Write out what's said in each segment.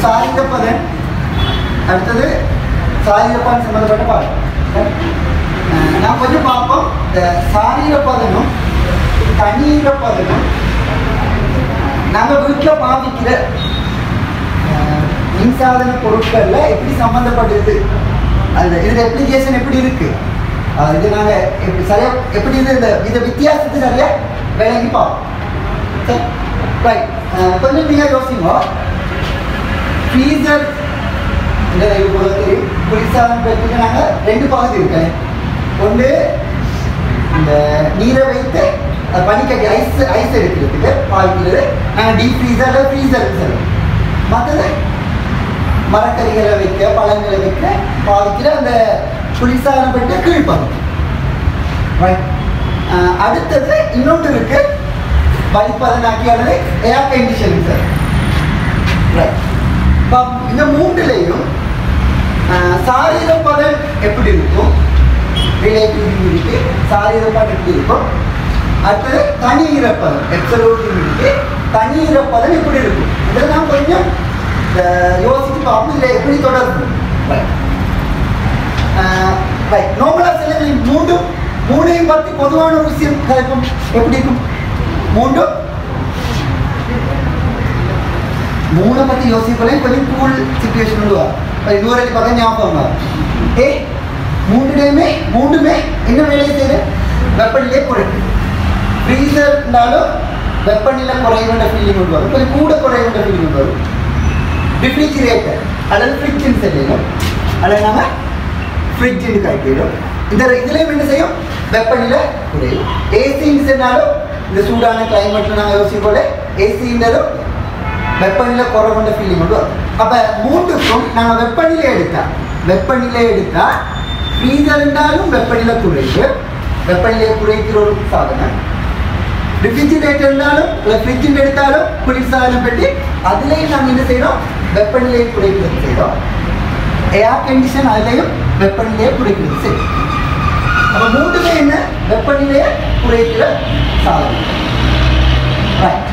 சாரிகப்பதன் அடுத்தது சாரிகப்பான் சம்மந்தப்பட்ட பாடம் அஹ் நான் கொஞ்சம் பார்ப்போம் இந்த சாரீரப்பதனும் தண்ணீரப்பதனும் நம்ம வீட்டில் பாவிக்கிற அஹ், மின்சாதன பொருட்கள்ல எப்படி சம்மந்தப்படுது அது இதுல அப்ளிகேஷன் எப்படி இருக்கு அஹ் இது நாங்க எப்படி சரியா எப்படி இது இந்த இந்த வித்தியாசத்தை சரியா விளங்கி பார்ப்போம் சரி ரைட் கொஞ்சம் நீங்க யோசிங்க ஃப்ரீசர் இந்த தெரியும் குளிர்சாதனம் பெற்றுக்கு நாங்கள் ரெண்டு பகுதி இருக்கேன் ஒன்று இந்த நீரை வைத்து அது பனிக்கட்டி ஐஸ் ஐஸ் எடுக்கிறதுக்கு பாவிக்கிறது நாங்கள் டீப் ஃப்ரீசரில் ஃப்ரீசர் சொல்லுவோம் மற்றது மரக்கறிகளை வைக்க பழங்களை வைக்க பாவிக்கிற அந்த குளிர்சாதனம் பெற்ற கீழ்ப்பகுதி ரைட் அடுத்தது இன்னொன்று இருக்கு வலிப்பதனாக்கி அல்லது ஏர் கண்டிஷனிங் சார் ரைட் இப்போ இந்த மூன்றுலையும் சாரீர பதன் எப்படி இருக்கும் ரிலேட்டிவ் ஹியூமிடிட்டி சாரீர பதம் எப்படி இருக்கும் அடுத்தது தனி ஈரப்பதம் எப்சலூட் ஹியூமிடிட்டி தனி ஈரப்பதம் எப்படி இருக்கும் இதெல்லாம் கொஞ்சம் அஹ், யோசிச்சு பார்ப்போம் இதில் எப்படி தொடர்பு ரைட் நோமலாக சில மூன்றும் மூணையும் பற்றி பொதுவான ஒரு விஷயம் கலைப்போம் எப்படி இருக்கும் மூன்றும் மூணை பற்றி யோசிக்கலே கொஞ்சம் கூல் சுச்சுவேஷன் உண்டுவா இன்னொரு பக்கம் ஞாபகம் வரும். ஏ மூன்றுலையுமே மூன்றுமே என்ன வேலையை செய்யுது வெப்பநிலையை குறைக்கும் ஃப்ரீசர் இருந்தாலும் வெப்பநிலை குறைவுன்ற ஃபீலிங் கொண்டு வரும் கொஞ்சம் கூட குறைவுன்ற ஃபீலிங் கொண்டு வரும் ரெஃப்ரிஜிரேட்டர் அல்லது ஃப்ரிட்ஜின்னு சொல்லிடும் அல்லது நாம ஃப்ரிட்ஜின்னு கைப்பிடும் இந்த இதுலேயும் என்ன செய்யும் வெப்பநிலை குறையும் ஏசின்னு சொன்னாலும் இந்த சூடான கிளைமேட்டில் நாங்கள் யோசிக்கும் போல ஏசின்றதும் வெப்பநிலை குறைவுன்ற ஃபீலிங் கொண்டு வரும் அப்போ மூன்றுக்கும் நாங்கள் வெப்பநிலை எடுத்தா வெப்பநிலை எடுத்தா ஃப்ரீசர் இருந்தாலும் வெப்பநிலை குறைவு வெப்பநிலையை குறைக்கிற ஒரு சாதனம் ரெஃப்ரிஜிரேட்டர் இருந்தாலும் இல்லை ஃப்ரிட்ஜில் எடுத்தாலும் குளிர்சாதனம் பெட்டி அதுலேயும் நாங்கள் என்ன செய்கிறோம் வெப்பநிலையை குறைக்கிறது செய்கிறோம் ஏர் கண்டிஷன் அதுலேயும் வெப்பநிலையை குறைக்கிறது செய்யும் அப்போ மூன்றுமே என்ன வெப்பநிலையை குறைக்கிற சாதனம் ரைட்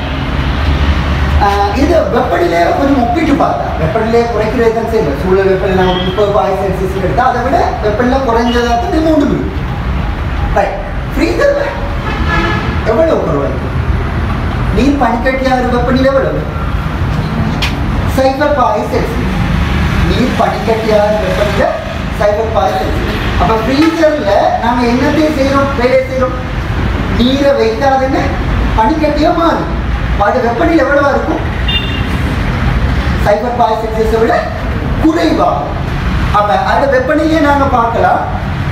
ஆஹ் இது வெப்பநிலையை கொஞ்சம் ஒப்பிட்டு பார்த்தா வெப்பநிலையை குறைக்கிறது தான் செய்யணும் சூழல் வெப்பநிலை நம்ம முப்பது பாய் செல்சியஸ் எடுத்தா அதை விட வெப்பநிலை குறைஞ்சதாக இது மூன்று மில்லும் ரைட் ஃப்ரீசர் எவ்வளவு குறைவாக நீர் பனிக்கட்டியாக வெப்பநிலை எவ்வளவு சைபர் பாய் செல்சியஸ் நீர் பனிக்கட்டியாக வெப்பநிலை சைபர் பாய் செல்சியஸ் அப்போ ஃப்ரீசரில் நாங்கள் என்னத்தையும் செய்கிறோம் வேலை செய்கிறோம் நீரை வைக்காதுன்னு பனிக்கட்டியாக மாறும் அது வெப்பநிலை எவ்வளவா இருக்கும் சைபர் பாய் செல்சியஸை விட குறைவாகும் அப்போ அந்த வெப்பநிலையை நாங்கள் பார்க்கலாம்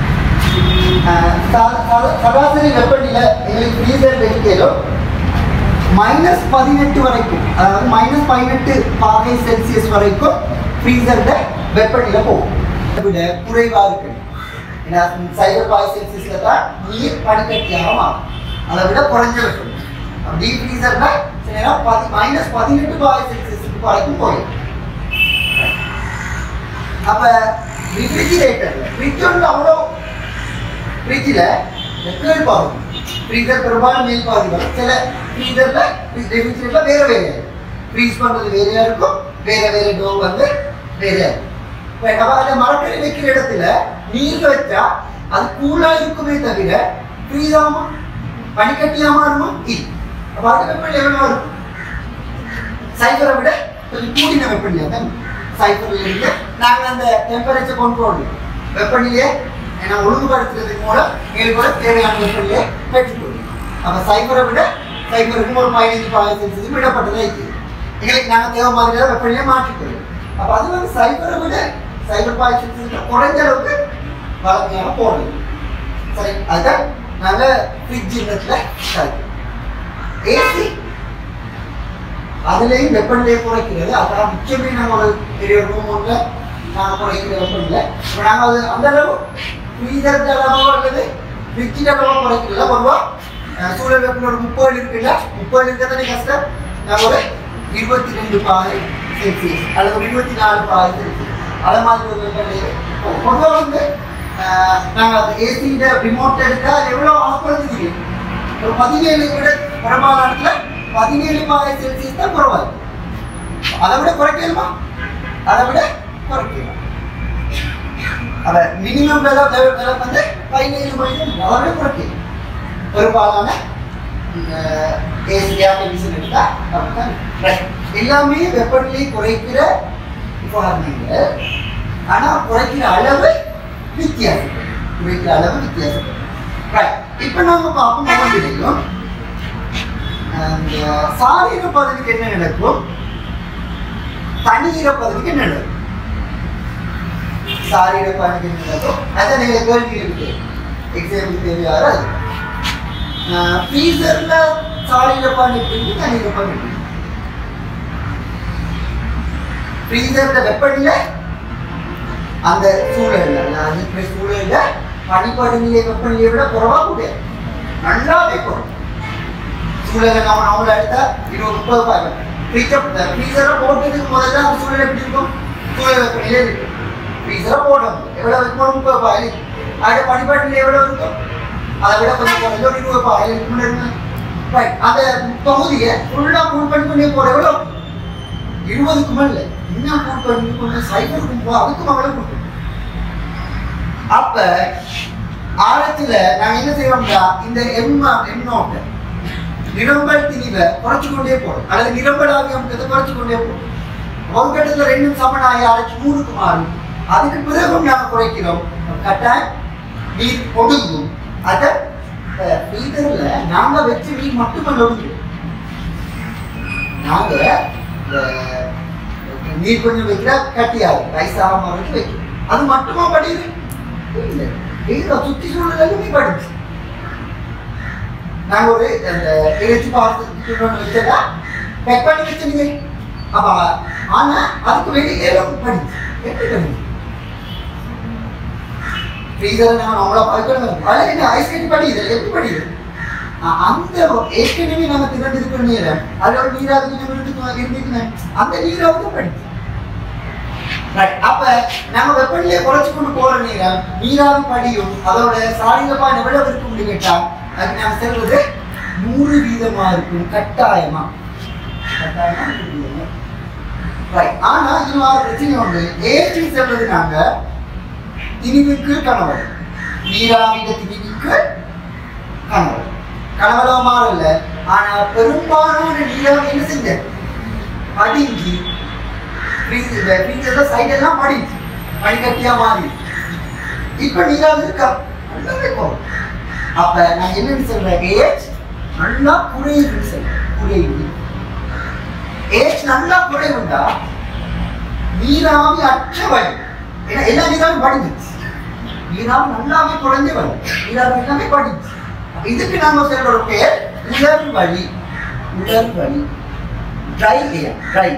ஆஹ் சா- சா- சராசரி வெப்பநிலை எங்களுக்கு ஃப்ரீசர் வெடிக்கையிலும் மைனஸ் பதினெட்டு வரைக்கும் அதாவது மைனஸ் பதினெட்டு பாகை செல்சியஸ் வரைக்கும் ஃப்ரீசரில் வெப்பநிலை போகும் அதை விட குறைவாக இருக்கு ஏன்னா சைபர் பாய் செல்சியஸில் தான் நீர் பனிக்கட்டியாக மாறும் அதை விட குறைஞ்ச வெப்பம் டீப் ஃப்ரீசர்னா சில நேரம் பதி மைனஸ் பதினெட்டு பாகை செல்சியஸுக்கு வரைக்கும் போயிடும் அப்போ ரெஃப்ரிஜிரேட்டரில் ஃப்ரிட்ஜ் வந்து அவ்வளோ ஃப்ரிட்ஜில் கீழ் பாகம் ஃப்ரீசர் பெரும்பாலும் மேல் பாதி வரும் சில ஃப்ரீசரில் ரெஃப்ரிஜிரேட்டரில் வேறு வேறு ஃப்ரீஸ் பண்ணுறது வேறையாக இருக்கும் வேறு வேறு டோ வந்து வேறையாக இருக்கும் இப்போ நம்ம அதில் மரக்கறி வைக்கிற இடத்துல நீர் வச்சா அது கூலாக இருக்குமே தவிர ஃப்ரீஸ் ஆகுமா பனிக்கட்டியாக மாறுமா இல்லை அப்போ அது வெப்பநிலை எவ்வளோ இருக்கும் சைபரை விட கொஞ்சம் கூடின வெப்பநிலையாக தான் சைபரில் இருந்து நாங்கள் அந்த டெம்பரேச்சர் கண்ட்ரோல் வெப்பநிலையை ஏன்னா ஒழுங்குபடுத்துறதுக்கு மூலம் எங்களுக்கு கூட தேவையான வெப்பநிலையை பெற்றுக்கொள்ளும் அப்போ சைபரை விட சைபருக்கும் ஒரு பதினஞ்சு பதினஞ்சு செல்சியஸ் விடப்பட்டதாக இருக்குது எங்களுக்கு நாங்கள் தேவை மாதிரி வெப்பநிலையை மாற்றிக்கொள்ளும் அப்போ அது வந்து சைபரை விட சைபர் பாய் செல்சியஸ் குறைஞ்ச அளவுக்கு வளமையாக போடுது சரி அதுதான் நாங்கள் ஃப்ரிட்ஜ் இன்னத்தில் கிடைக்கும் ஏசி அதுலேயும் வெப்பநிலையை குறைக்கிறது அதான் முக்கியமே நம்ம ஒரு பெரிய ரூம் ஒன்று நாங்கள் குறைக்கிற வெப்பநிலை இப்போ நாங்கள் அது அந்த அளவு ஃப்ரீசர் அளவோ அல்லது ஃப்ரிட்ஜின் அளவோ குறைக்கிறதுல பொதுவாக சூழல் வெப்பநிலை ஒரு முப்பது இருக்குல்ல முப்பது இருக்கிறதே கஷ்டம் நாங்கள் ஒரு இருபத்தி ரெண்டு பாகை செல்சியஸ் அல்லது ஒரு இருபத்தி நாலு பாகை செல்சியஸ் அது மாதிரி ஒரு வெப்பநிலை பொதுவாக வந்து நாங்கள் அந்த ஏசியோட ரிமோட் எடுத்தால் அது எவ்வளோ ஆஃப் பண்ணது தெரியும் ஒரு பதினேழு விட பெரும்பாலானத்துல பதினேழு பாகை செல்சியஸ் தான் குறைவாது அதை விட குறைக்கலுமா அதை விட குறைக்கலாம் அவ மினிமம் விலை விலை விலை வந்து பதினேழு மணிக்கு அதை விட குறைக்கலாம் பெரும்பாலான ஏசியா டெலிவிஷன் எடுத்தா அப்படித்தான் Right. எல்லாமே வெப்பநிலை குறைக்கிற உபகரணங்கள் ஆனா குறைக்கிற அளவு வித்தியாசப்படும் குறைக்கிற அளவு வித்தியாசப்படும் Right. இப்ப நாம பார்ப்போம் ஒவ்வொரு கிடைக்கும் அந்த சாரீர பகுதிக்கு என்ன நடக்கும் தண்ணீர பகுதிக்கு என்ன நடக்கும் சாரீர பகுதிக்கு என்ன நடக்கும் அதான் நீங்க கேள்வி இருக்கு எக்ஸாம்பிள் தேவையாரு அது ஃப்ரீசர்ல சாரீர பான் எப்படி இருக்கு தண்ணீர பான் எப்படி இருக்கு ஃப்ரீசர்ல வெப்பநிலை அந்த சூழல்ல நான் இருக்கிற சூழல்ல பனிப்படநிலை வெப்பநிலையை விட குறைவா கூட நல்லாவே குறையும் சூழலை நம்ம நம்மள எடுத்தா இருபது முப்பது பார்க்கணும் ஃப்ரீசர் ஃப்ரீசரை போட்டதுக்கு முதல்ல அந்த சூழல் எப்படி இருக்கும் சூழல் வெப்பநிலை இருக்கு ஃப்ரீசரை போடணும் எவ்வளவு வைக்கணும் முப்பது பாயில் அது பனிப்படநிலை எவ்வளவு இருக்கும் அதை விட கொஞ்சம் குறைஞ்ச ஒரு இருபது பாயில் இருக்குன்னு ரைட் அந்த தொகுதியை ஃபுல்லாக கூல் பண்ணி பண்ணி போட எவ்வளோ இருபதுக்கு மேல இன்னும் கூல் பண்ணி கொஞ்சம் சைபருக்கும் போ அதுக்கும் அவ்வளோ கொடுக்கும் அப்ப ஆழத்துல நாங்க என்ன செய்வோம்னா இந்த எம்மா எண்ணோட்ட நிரம்பல் திணிவை குறைச்சு கொண்டே போறோம் அல்லது நிரம்பல் ஆகியத்தை குறைச்சு கொண்டே போறோம் ஒரு கட்டத்துல ரெண்டும் சமனாகி அரைச்சு மூணுக்கு மாறும் அதுக்கு பிறகும் நாங்க குறைக்கிறோம் கட்டாயம் நீர் ஒடுங்கும் அத ஃப்ரீசர்ல நாங்க வச்சு நீர் மட்டுமல்ல ஒடுங்கும் நாங்க அஹ், நீர் கொஞ்சம் வைக்கிற கட்டியாகும் வயசாகாம வரைக்கும் வைக்கிறோம் அது மட்டுமா படியுது இல்ல இதுல சுத்தி சூழலுமே படிச்சு நாங்க ஒரு அந்த இறைச்சி பார்த்து வச்சதா பேக் பண்ணி வச்சிருங்க அப்ப ஆனா அதுக்கு வெளியே படிச்சு எப்படி படிச்சு ஃப்ரீசர் நாங்கள் நம்மள பார்க்கணும் அதில் என்ன ஐஸ் கட்டி படியுது எப்படி படியுது அ- அந்த ஏற்கனவே நம்ம திரண்டு இருக்கிற நேரம் அதோட நீராவி நம்ம இருந்து இருந்துக்குங்க அந்த நீராவது படிச்சு Right. அப்ப நம்ம வெப்பநிலையை குறைச்சு கொண்டு போற நேரம் நீராவி படியும் அதோட சாரிகமான எவ்வளவு இருக்கும்னு கேட்டா அதுக்கு நாம சொல்றது நூறு வீதமா இருக்கும் கட்டாயமா கட்டாயமா நூறு வீதமா. Right. ஆனா இதுல ஒரு பிரச்சனை உண்டு ஏற்றி சொல்றது நாங்க திணிவுக்கு கணவர் நீராவிட திணிவுக்கு கணவர் கணவரா மாறல ஆனா பெரும்பாலான நீராவி என்ன செஞ்ச படிஞ்சு ஃப்ரீசர்ல சைடு எல்லாம் படிஞ்சு பனிக்கட்டியா மாறி இப்ப நீராவி இருக்கா நல்லாவே போகும் அப்ப நான் என்னன்னு சொல்றேன் ஏஜ் நல்லா குறையுதுன்னு சொல்றேன் குறையுது ஏஜ் நல்லா குறைவுண்டா நீராவி அற்ற வழி ஏன்னா எல்லா நீராவும் படிஞ்சிச்சு நீராவி நல்லாவே குறைஞ்ச வழி நீராவி எல்லாமே படிச்சு அப்ப இதுக்கு நாம சொல்ற ஒரு பேர் உலர் வழி உலர் வழி dry air dry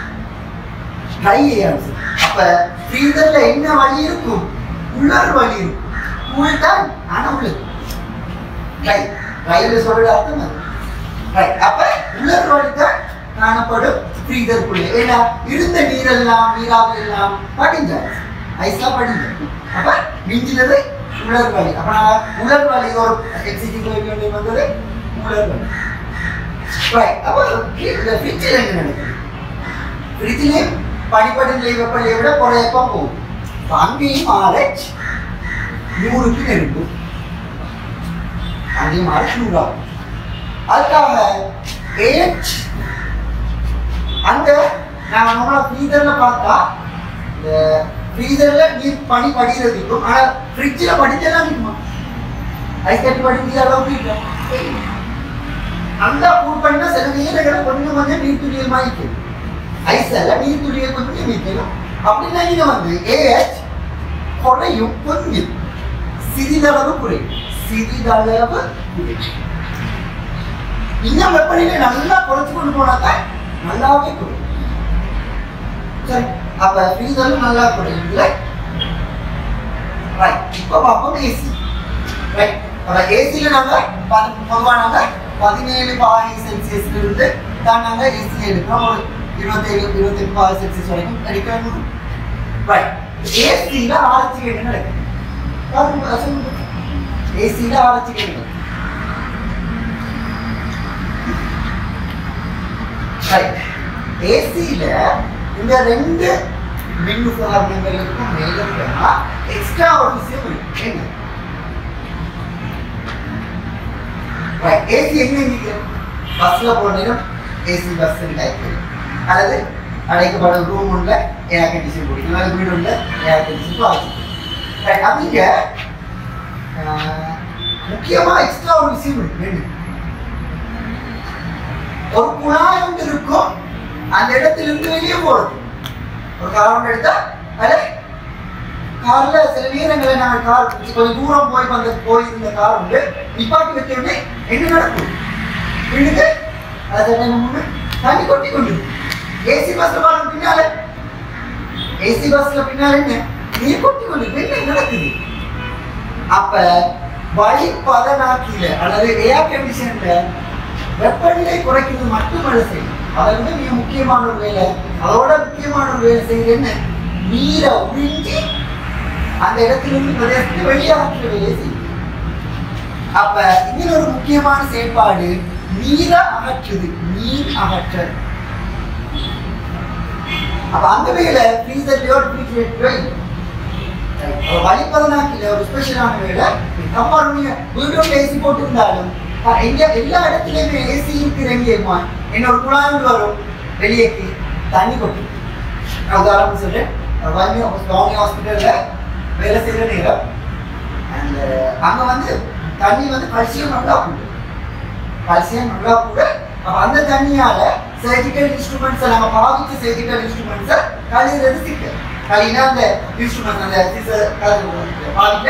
dry air அப்ப ஃப்ரீசர்ல என்ன வழி இருக்கும் உலர் வழி இருக்கும் கூல் தான் ஆனா உள்ளது ட்ரை ட்ரைல சொல்ற அர்த்தம் அது ரைட் அப்ப உலர் வழி தான் காணப்படும் ஃப்ரீசருக்குள்ளே ஏன்னா இருந்த நீரெல்லாம் நீராவி எல்லாம் படிஞ்சாச்சு ஐஸா படிஞ்சு அப்ப மிஞ்சினது உலர் வழி அப்ப நான் உலர் வழி ஒரு எக்ஸிட்டி வேண்டிய வந்தது உலர் வழி ரைட் அப்ப இந்த ஃப்ரிட்ஜில் என்ன நடக்குது ஃப்ரிட்ஜிலே படிப்படிநிலை வெப்பநிலையை விட குறையப்பா போகும் அப்ப அங்கேயும் ஆர்ஹெச் நூறுக்கு நெருங்கும் அங்கேயும் ஆர்ஹெச் நூறாகும் அதுக்காக ஏஜ் அங்க நாம நம்மள ஃப்ரீசர்ல பார்த்தா இந்த ஃப்ரீசர்ல நீர் பனி படிகிறது இருக்கும் ஆனா ஃப்ரிட்ஜில் படிச்செல்லாம் இருக்குமா ஐஸ் கட்டி படிக்கிற அளவுக்கு இல்லை நல்லா கூல் பண்ணா சில நேரங்களில் கொஞ்சம் கொஞ்சம் நீர் துளியல் மாறிக்கு ஐஸ் அல்ல நீர் துளியல் கொஞ்சம் நிற்கணும் அப்படின்னா நீங்க வந்து ஏஹெச் குறையும் கொஞ்சம் சிறிதளவு குறையும் சிறிதளவு குறையும் இன்னும் வெப்பநிலை நல்லா குறைச்சு கொண்டு போனாக்கா நல்லாவே குறையும் சரி அப்ப ஃப்ரீசரும் நல்லா குறையும் இல்லை ரைட் இப்போ பார்ப்போம் ஏசி ரைட் அப்ப ஏசியில் நாங்கள் பொதுவாக நாங்கள் பதினேழு பாகை செல்சியஸ்ல இருந்து தான் நாங்கள் ஏசியில் எடுக்கிறோம் ஒரு இருபத்தேழு இருபத்தெட்டு பாகை செல்சியஸ் வரைக்கும் எடுக்கணும் ரைட் ஏசியில் ஆராய்ச்சி என்ன நடக்குது ஏசியில் ஆராய்ச்சி என்ன நடக்குது ரைட் ஏசியில் இந்த ரெண்டு மின் உபகரணங்களுக்கும் மேலும் எக்ஸ்ட்ரா ஒரு விஷயம் இருக்கு என்ன ஏசி எங்க நிற்கிறது பஸ்ல போன நேரம் ஏசி பஸ் டைப் அல்லது அடைக்கப்படும் ரூம் உள்ள ஏர் கண்டிஷன் பிடிக்கும் அல்லது வீடு உள்ள ஏர் கண்டிஷன் பாதிக்கும் ரைட் அப்படிங்க முக்கியமா எக்ஸ்ட்ரா ஒரு விஷயம் இருக்கு என்ன? ஒரு குழாய் ஒன்று இருக்கும் அந்த இடத்திலிருந்து வெளியே போறது ஒரு காரணம் எடுத்தா அது கார்ல சில நேரங்களில் நாங்கள் கார் கொஞ்சம் தூரம் போய் வந்து போயிருந்த கார் உண்டு நிப்பாட்டி வச்ச உடனே என்ன நடக்கும் வீட்டுக்கு அது என்ன முன்னு தண்ணி கொட்டி கொண்டு ஏசி பஸ்ல பாருங்க பின்னால ஏசி பஸ்ல பின்னால என்ன நீர் கொட்டி கொண்டு என்ன நடக்குது அப்ப வழி பதனாக்கில அல்லது ஏர் கண்டிஷன்ல வெப்பநிலை குறைக்கிறது மட்டுமல்ல செய்யும் அதை விட மிக முக்கியமான ஒரு வேலை அதோட முக்கியமான ஒரு வேலை செய்யுது என்ன நீரை உறிஞ்சி அந்த இடத்திலிருந்து பிரதேசத்துக்கு வெளியாகிற வேலையை செய்யும் அப்ப இதில் ஒரு முக்கியமான செயல்பாடு நீரை அகற்றுது நீர் அகற்றல் அப்ப அந்த வேலை ஃப்ரீசர்லயோ ரெஃப்ரிஜரேட்டரோ ஒரு வழிப்பதனாக்கில ஒரு ஸ்பெஷலான வேலை கம்பார்ட்மெண்ட் வீடும் ஏசி போட்டிருந்தாலும் அஹ் எங்க எல்லா இடத்துலயுமே ஏசி இருக்கிறவங்க என்ன ஒரு குழாய் வரும் வெளியேக்கு தண்ணி கொட்டும் நான் உதாரணம் சொல்றேன் வாங்கி கவர்மெண்ட் ஹாஸ்பிட்டல்ல வேலை செய்யற நேரம் அந்த அங்க வந்து தண்ணி வந்து கல்சியம் நல்லா கூட கல்சியம் நல்லா கூட அப்ப அந்த தண்ணியால சர்ஜிக்கல் இன்ஸ்ட்ருமெண்ட்ஸ் நம்ம பாவிச்ச சர்ஜிக்கல் இன்ஸ்ட்ருமெண்ட்ஸை கழிவுறது சிக்க கழினா அந்த இன்ஸ்ட்ருமெண்ட்ஸ் அந்த சிசர் பாவிக்க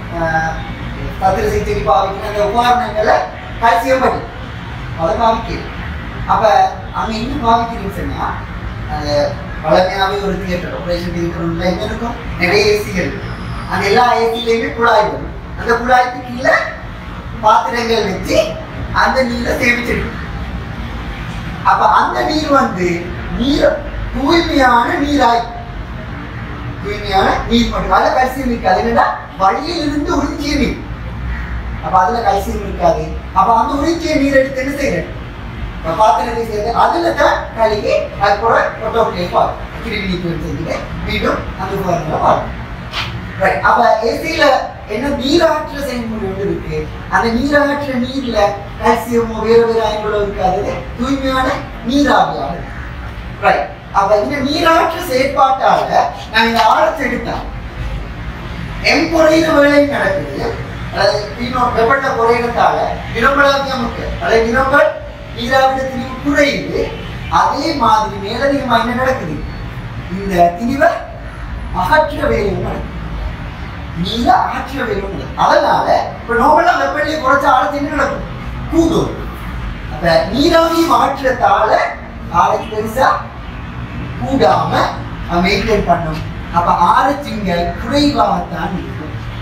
கத்திர சிகிச்சைக்கு பாவிக்கிற அந்த உபகரணங்களை கல்சியம் பண்ணி அதை பாவிக்க அப்ப அங்க என்ன பாவிக்கிறீங்கன்னு சொன்னா அந்த வளமையாவே ஒரு தியேட்டர் ஆப்ரேஷன் தியேட்டர் என்ன இருக்கும் நிறைய ஏசிகள் அந்த எல்லா ஏசிலையுமே குழாய் வரும் அந்த குழாய்க்கு கீழே பாத்திரங்கள் வச்சு அந்த நீரை சேமிச்சிருக்கு அப்ப அந்த நீர் வந்து நீர் தூய்மையான நீராய் தூய்மையான நீர் மட்டும் அதுல கல்சியம் இருக்காது என்னடா வழியில் இருந்து உறிஞ்சிய நீர் அப்ப அதுல கல்சியம் இருக்காது அப்ப அந்த உறிஞ்சிய நீர் எடுத்து என்ன செய்யறேன் இப்ப பாத்திரத்தை சேர்த்து அதுல தான் கழுகி அது கூட ஒட்டோக்கிலே பாரு கிருமி நீக்கம் செஞ்சுட்டு மீண்டும் அந்த உபகரணங்களை பாரு ரைட் அப்ப ஏசியில என்ன நீராற்ற செயல்முறை ஒன்று இருக்கு அந்த நீராற்ற நீர்ல கால்சியமோ வேற வேற அயன்களோ இருக்காது தூய்மையான நீராவியாக ரைட் அப்ப இந்த நீராற்ற செயற்பாட்டால நாங்க இந்த ஆழத்தை எடுத்தோம் எம் குறையிற வேலை நடக்குது அல்லது இன்னும் வெப்பட்ட குறையிறதால நிரம்பலாத்தியம் இருக்கு அல்லது நிரம்பல் நீராவிட திணிவு குறையுது அதே மாதிரி மேலதிகமா என்ன நடக்குது இந்த திணிவை அகற்ற வேலையும் நடக்குது நீர ஆற்ற வேணும் அதனால இப்ப நோபலா வெப்பநிலையை குறைச்ச ஆழத்தை என்ன நடக்கும் கூடும் அப்ப நீராவி மாற்றத்தால ஆழம் பெருசா கூடாம மெயின்டைன் பண்ணும் அப்ப ஆரச் இங்க குறைவாகத்தான் இருக்கும்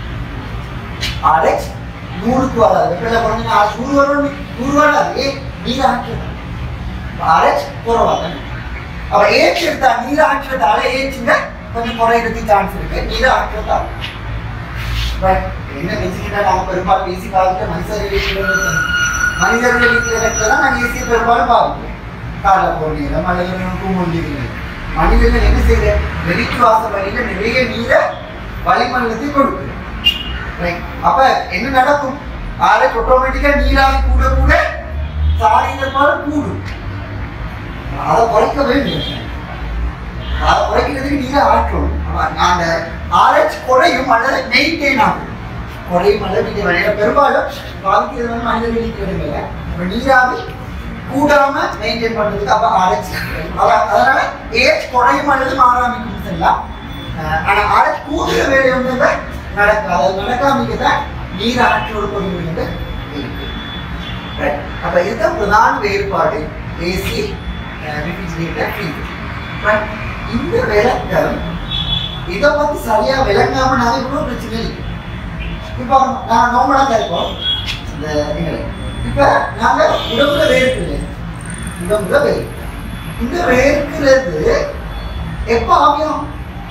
ஆரச் நூறுக்கு வராது வெப்பநிலை குறைஞ்சா ஆறு நூறு வரும் நூறு வராது ஏ நீர் ஆற்றது ஆரச் குறைவாக அப்ப ஏச்சு எடுத்தா நீர் ஆற்றத்தால ஏச்சுங்க கொஞ்சம் குறையிறதுக்கு சான்ஸ் இருக்கு நீர் ஆற்றத்தால Right. என்ன பேசிக்கிட்டா நாம பெரும்பாலும் பேசி பார்த்துட்டு மனுஷர் வீட்டில் மனிதர்கள் வீட்டில் தான் நாங்கள் ஏசி பெரும்பாலும் பார்க்கிறோம் காலைல போனீங்க மலையில தூங்குறீங்க மனிதர்கள் என்ன செய்யற வெளிக்கு வாச வழியில நிறைய நீரை வளிமண்டலத்தை கொடுக்குது ரைட் அப்ப என்ன நடக்கும் ஆறு ஆட்டோமேட்டிக்கா நீராவி கூட கூட சாரிகள் போல கூடும் அதை குறைக்க வேண்டும் அதை குறைக்கிறதுக்கு நீரை ஆற்றணும் அப்ப அந்த ஆர்ஹெச் குறையும் அல்லது மெயின்டைன் ஆகும் குறையும் அல்லது நீங்க விளையாட பெரும்பாலும் பாதிக்கிறது வந்து மனித வெளிக்கிறதுல அப்ப நீராவி கூடாம மெயின்டைன் பண்றதுக்கு அப்ப ஆர்ஹெச் அதனால ஏஜ் குறையும் அல்லது மாறாமிக்கும் சொல்லலாம் அஹ் ஆனா ஆர்ஹெச் கூடுற வேலை வந்து நடக்காது அது நடக்காமிக்க தான் நீர் ஆற்றோடு கொண்டு Right. அப்ப இதுதான் பிரதான வேறுபாடு ஏசி ரெஃப்ரிஜிரேட்டர் ஃப்ரீசர் இந்த விளக்கம் இதை பத்தி சரியா விளங்காம நாங்க இவ்வளவு பிரச்சனை இல்லை இப்போ நாங்க நார்மலா தான் இருக்கோம் இந்த எங்களை இப்ப நாங்க உடம்புல வேர்க்குது உடம்புல வேர் இந்த வேர்க்கிறது எப்ப ஆகும்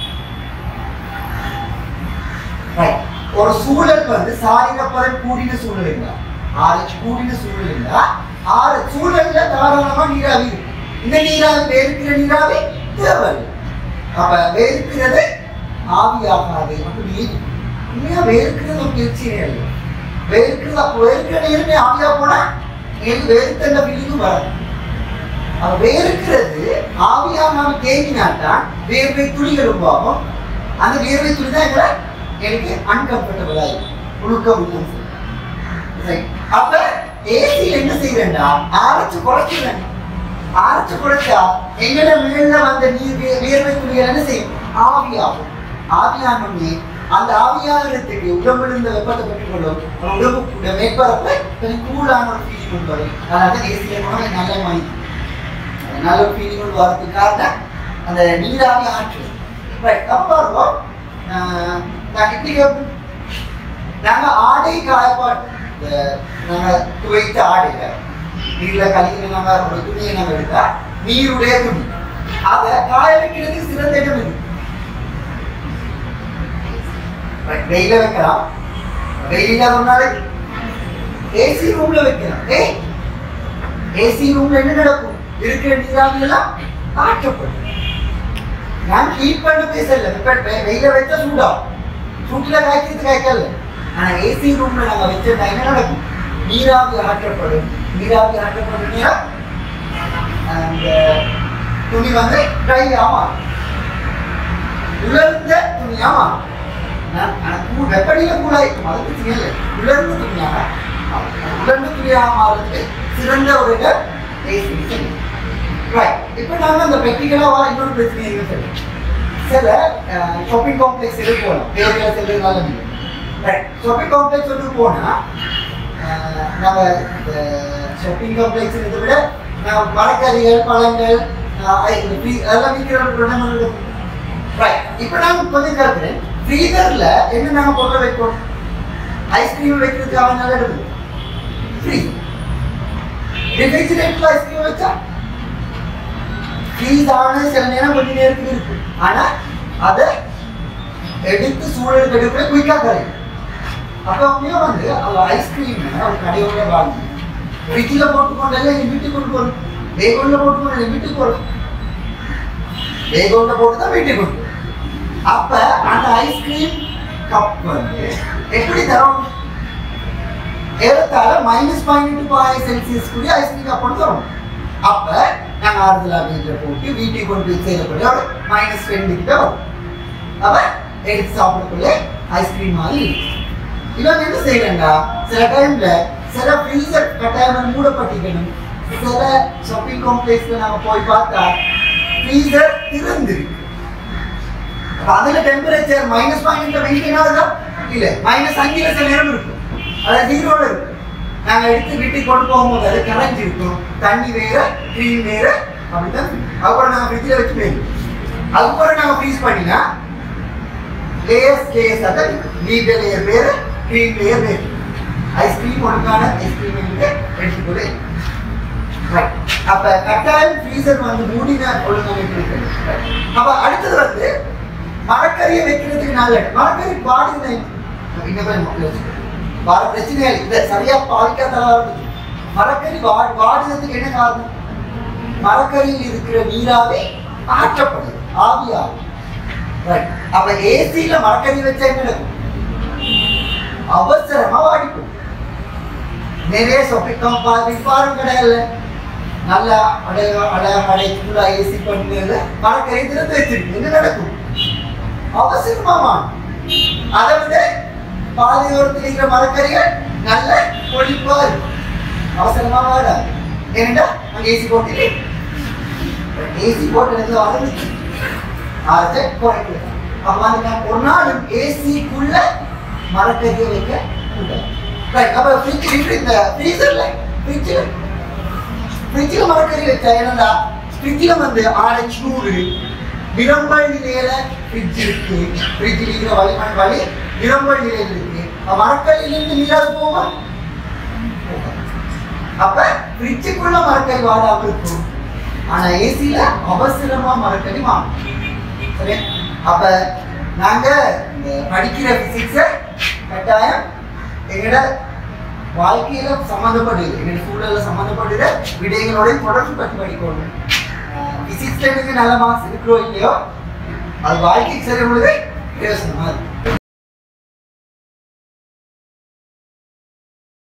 Right. ஒரு சூழல் வந்து சாரிடப்பதன் கூடின சூழல் இல்ல ஆறு கூடின சூழல் இல்ல ஆறு சூழல்ல தாராளமா நீராவி இருக்கு இந்த நீராவி வேர்க்கிற நீராவி தேவை அப்ப வேர்க்கிறது ஆவியாகாது அப்படி உண்மையா வேர்க்கிறது ஒரு பிரச்சனை இல்லை வேர்க்கிறது அப்போ வேர்க்கிற நேரமே ஆவியா போனா எனக்கு வேர்க்கிற ஃபீலிங்கும் வராது அப்ப வேர்க்கிறது ஆவியா நாம் தேங்கினால்தான் வேர்வை துளிகள் உருவாகும் அந்த வேர்வை துளி தான் எங்களை எனக்கு அன்கம்ஃபர்டபுள் ஆகும் உழுக்கம் இல்லை Right. அப்ப ஏசியில் என்ன செய்யறேன்டா அரைச்சு குறைக்கிறேன் அரைச்சு குறைச்சா எங்கட மேல வந்த நீர் வே- வியர்வை துளிகள் என்ன செய்யும் ஆவியாகும் ஆவியானோடனே அந்த ஆவியாகிறதுக்கு உடம்புல இருந்த வெப்பத்தை பெற்றுக்கொள்ளும் நம்ம உடம்பு மேற்பரப்பு கொஞ்சம் கூலான ஒரு ஃபீலிங் கொண்டு வரும் அதனால ஏசியில் போனால் நல்ல மணி நல்ல ஒரு ஃபீலிங் கொண்டு வரதுக்கு காரணம் அந்த நீராவி ஆற்று ரைட் அப்போ பாருங்க ஆஹ், நான் இப்படி கேட்பேன் நாங்க ஆடை காயப்பாடு இந்த நாங்க துவைத்த ஆடையில நீர்ல கழிக்கிற நாங்க ஒரு துணியை நாங்க எடுத்தா நீருடைய துணி அத காய வைக்கிறதுக்கு சிறந்த இடம் இது Right, வெயில வைக்கலாம் வெயில் இல்லாத ஒரு நாளைக்கு ஏசி ரூம்ல வைக்கலாம் ஏய் ஏசி ரூம்ல என்ன நடக்கும் இருக்கிற நீராவி எல்லாம் ஆற்றப்படும் நான் ஹீட் பண்ண பேசல இப்ப வெ- வெயில வச்சா சூடாகும் சூட்டுல காய்க்கிறது காய்க்கல ஆனா ஏசி ரூம்ல நாங்க வச்சிருந்தா என்ன நடக்கும் நீராவி ஆற்றப்படும் நீராவி ஆற்றப்படும் நேரம் அந்த துணி வந்து ட்ரை ஆமா உலர்ந்த துணி ஆமா நான் ஆனா கூ- வெப்படியில கூடாயிருக்கும் அது பிரச்சனை இல்லை உலர்ந்த துணியாக உலர்ந்த துணியாக மாறுறதுக்கு சிறந்த ஒரு இடம் ஏசி ரைட் இப்போ நாம அந்த ப்ராக்டிக்கலாக இன்னொரு பிரச்சனை என்ன சொல்றோம் சில ஷாப்பிங் காம்ப்ளெக்ஸ் எதுக்கு போகலாம் வேறு செல்றதுனால ரைட் ஷாப்பிங் காம்ப்ளெக்ஸ் வந்து போனா அஹ், நம்ம இந்த ஷாப்பிங் காம்ப்ளெக்ஸ் இதை விட நம்ம மரக்கறிகள் பழங்கள் அஹ், ஐ- இந்த free- அதெல்லாம் விற்கிற ஒரு இடங்கள் ரைட் இப்போ நான் கொஞ்சம் கேட்குறேன் ஃப்ரீசரில் என்ன நாங்கள் பொருளை வைப்போம் ஐஸ்கிரீம் வைக்கிறதுக்கு அவன் நல்ல இடம் ஃப்ரீ ரெஃப்ரிஜிரேட்டரில் ஐஸ்கிரீம் வச்சா ஃப்ரீஸ் ஆன சில நேரம் கொஞ்ச நேரத்துக்கு இருக்கு ஆனா அதை எடுத்து சூழலுக்கு எடுக்கிற குயிக்கா கரையும் அப்போ அப்படியே வந்து அந்த ஐஸ்கிரீம் ஒரு கடையோட வாங்கி ஃப்ரிட்ஜில் போட்டுக்கொண்டாலே என் வீட்டுக்கு கொண்டு போகணும் வேகோனில் போட்டுக்கொண்டு என் வீட்டுக்கு போகணும் வேகோனில் போட்டு தான் வீட்டுக்கு கொண்டு போகணும் அப்ப அந்த ஐஸ்கிரீம் கப் வந்து எப்படி தரும் ஏறத்தாழ மைனஸ் பாயிண்ட் ஃபைவ் செல்சியஸ் கூடிய ஐஸ்கிரீம் கப் வந்து தரும் அப்ப நாங்கள் ஆறுதலா வீட்டில் போட்டு வீட்டுக்கு கொண்டு போய் செய்யக்கூடிய ஒரு மைனஸ் ரெண்டு கிட்ட வரும் அப்ப எடுத்து சாப்பிடக்குள்ளே ஐஸ்கிரீம் மாதிரி இருக்கு. இவங்க என்ன செய்யறேன்டா சில டைம்ல சில ஃப்ரீசர் கட்டாயம் மூடப்பட்டிருக்கணும் சில ஷாப்பிங் காம்ப்ளெக்ஸ்ல நாம போய் பார்த்தா ஃப்ரீசர் திறந்திருக்கு அப்ப அதுல டெம்பரேச்சர் மைனஸ் பாயிண்ட்ல மெயின்டைன் ஆகுதா இல்ல மைனஸ் அஞ்சுல சில நேரம் இருக்கும் அது ஜீரோல இருக்கும் நாங்க எடுத்து வீட்டுக்கு கொண்டு போகும்போது அது கரைஞ்சி இருக்கும் தண்ணி வேற க்ரீம் வேற அப்படித்தான் இருக்கும். அதுக்கப்புறம் நாங்க ஃப்ரிட்ஜில் வச்சு போயிடும் அதுக்கப்புறம் நாங்க ஃப்ரீஸ் பண்ணினா லேயர்ஸ் லேயர்ஸ் அத நீட்ட லேயர் வேறு க்ரீம் லேயர் வேறு ஐஸ்கிரீம் ஒழுங்கான ஐஸ்கிரீம் எடுத்துக்கொண்டு Right. அப்ப கட்டாயம் ஃப்ரீசர் வந்து மூடினா ஒழுங்கா வைக்கிறது Right. அப்ப அடுத்தது வந்து மரக்கறியை வைக்கிறதுக்கு நல்ல இடம். மரக்கறி பாடுங்க இன்னும் மக்கள் வச்சுக்கணும் வர பிரச்சனை இல்லை இதை சரியா பாதிக்காத ஆரம்பிச்சு மரக்கறி வா வாடுறதுக்கு என்ன காரணம் மரக்கறியில் இருக்கிற நீராவே ஆற்றப்படுது ஆவியாகும் Right. அப்ப ஏசியில மரக்கறி வச்சா என்ன நடக்கும் அவசரமா வாடிக்கும் நிறைய சொப்பிட்டோம் பாருங்க கடையில நல்லா அடைய அடைய அடைக்குள்ள ஏசி பண்ணுறது மரக்கறி திறந்து வச்சிருக்கு என்ன நடக்கும் அவசரமாமா அதை விட பாதையோரத்தில் இருக்கிற மரக்கறிகள் நல்ல பொழிப்பா இருக்கும் அவசரமா வாடாது ஏனென்றா அங்க ஏசி போட்டு ஏசி போட்டு இடத்துல ஆரம்பிச்சு அதை குறைக்கிறது அப்ப அந்த நான் ஒரு நாளும் ஏசிக்குள்ள மரக்கறியை வைக்க கூடாது ரைட் அப்ப ஃப்ரிட்ஜ் இந்த ஃப்ரீசர்ல ஃப்ரிட்ஜில் ஃப்ரிட்ஜில் மரக்கறி வச்சா என்னடா ஃப்ரிட்ஜில் வந்து ஆறு சூடு விரம்பல் நிலையில ஃப்ரிட்ஜ் இருக்கு ஃப்ரிட்ஜில் இருக்கிற வளிமண் வழி விரம்பல் நிலையில் இருக்கு அப்ப மரக்கறியிலிருந்து நீராது போகுமா போகாது. அப்ப ஃப்ரிட்ஜுக்குள்ள மரக்கறி வாடாம இருக்கும் ஆனா ஏசில அவசரமா மரக்கறி வாங்கும் சரி அப்ப நாங்க இந்த படிக்கிற பிசிக்ஸ கட்டாயம் எங்கட வாழ்க்கையில சம்மந்தப்படுது எங்க சூழல்ல சம்மந்தப்படுகிற விடயங்களோட தொடர்பு பற்றி படிக்கணும் பிசிக்ஸ்ல எனக்கு நல்ல மார்க்ஸ் இருக்கிறோ இல்லையோ அது வாழ்க்கைக்கு செய்கிற பொழுது யோசனமா இருக்கு